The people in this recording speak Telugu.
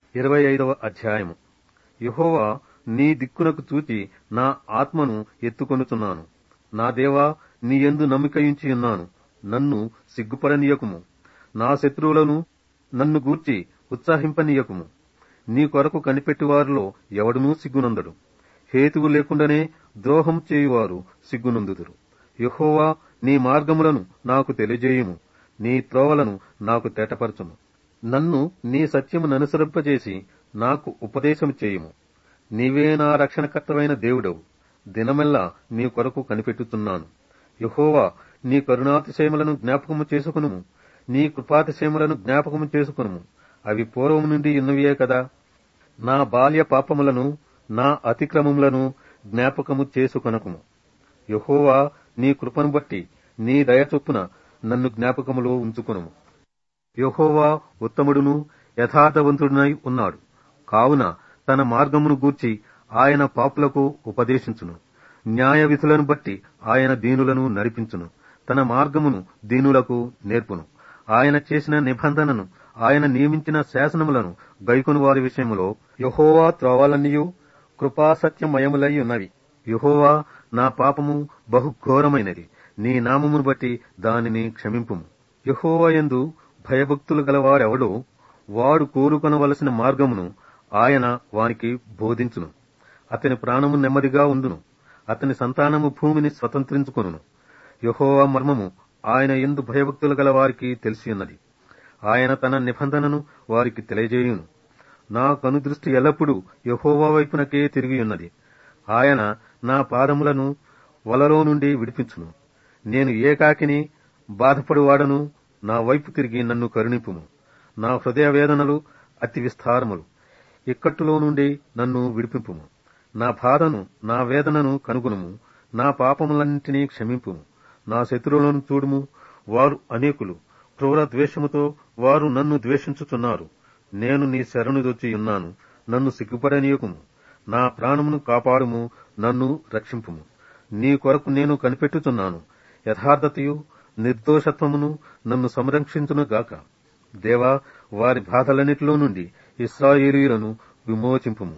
ఇరవై ఐదవ అధ్యాయము యహోవా నీ దిక్కునకు చూచి నా ఆత్మను ఎత్తుకొనుచున్నాను నా దేవా నీ యందు నమ్మికయుంచి ఉన్నాను నన్ను సిగ్గుపడనీయకుము నా శత్రువులను నన్ను గూర్చి ఉత్సాహింపనీయకుము నీ కొరకు కనిపెట్టువారిలో ఎవడునూ సిగ్గునందడు హేతువు లేకుండానే ద్రోహం చేయువారు సిగ్గునందుదురు యహోవా నీ మార్గములను నాకు తెలియజేయుము నీ త్రోవలను నాకు తేటపరచుము నన్ను నీ సత్యమును అనుసరింపజేసి నాకు ఉపదేశము చేయుము నీవే నా రక్షణకర్తవైన దేవుడవు దినమెల్లా నీ కొరకు కనిపెట్టుతున్నాను యహోవా నీ కరుణాతిశయములను జ్ఞాపకము చేసుకునుము నీ కృపాతిశయములను జ్ఞాపకము చేసుకునుము అవి పూర్వము నుండి ఉన్నవియే కదా నా బాల్య పాపములను నా అతిక్రమములను జ్ఞాపకము చేసుకొనకుము యహోవా నీ కృపను బట్టి నీ దయ చొప్పున నన్ను జ్ఞాపకములో ఉంచుకునుము యహోవా ఉత్తముడును యథార్థవంతుడునై ఉన్నాడు కావున తన మార్గమును గూర్చి ఆయన పాపులకు ఉపదేశించును న్యాయ విధులను బట్టి ఆయన దీనులను నడిపించును తన మార్గమును దీనులకు నేర్పును ఆయన చేసిన నిబంధనను ఆయన నియమించిన శాసనములను గైకొను వారి విషయములో యహోవా త్రోవాలన్నీయు కృపాసత్యమయములై ఉన్నవి యహోవా నా పాపము బహుఘోరమైనది నీ నామమును బట్టి దానిని క్షమింపుము యహోవా యందు భయభక్తులు గలవాడెవడో వాడు కోరుకొనవలసిన మార్గమును ఆయన వానికి బోధించును అతని ప్రాణము నెమ్మదిగా ఉండును అతని సంతానము భూమిని స్వతంత్రించుకొనును యహోవా మర్మము ఆయన ఎందు భయభక్తులు గల వారికి తెలిసి ఉన్నది ఆయన తన నిబంధనను వారికి తెలియజేయును నా కనుదృష్టి ఎల్లప్పుడూ యహోవా వైపునకే తిరిగి ఉన్నది ఆయన నా పాదములను వలలో నుండి విడిపించును నేను ఏకాకిని బాధపడువాడను నా వైపు తిరిగి నన్ను కరుణింపుము నా హృదయ వేదనలు అతి విస్తారములు ఇక్కట్టులో నుండి నన్ను విడిపింపుము నా బాధను నా వేదనను కనుగొనుము నా పాపములన్నింటినీ క్షమింపుము నా శత్రువులను చూడుము వారు అనేకులు క్రూర ద్వేషముతో వారు నన్ను ద్వేషించుచున్నారు నేను నీ శరణుదొచ్చి ఉన్నాను నన్ను సిగ్గుపడనీయకుము నా ప్రాణమును కాపాడుము నన్ను రక్షింపుము నీ కొరకు నేను కనిపెట్టుచున్నాను యథార్థతయు నిర్దోషత్వమును నన్ను సంరక్షించును గాక దేవా వారి బాధలన్నిటిలో నుండి ఇస్రాయేలీయులను విమోచింపుము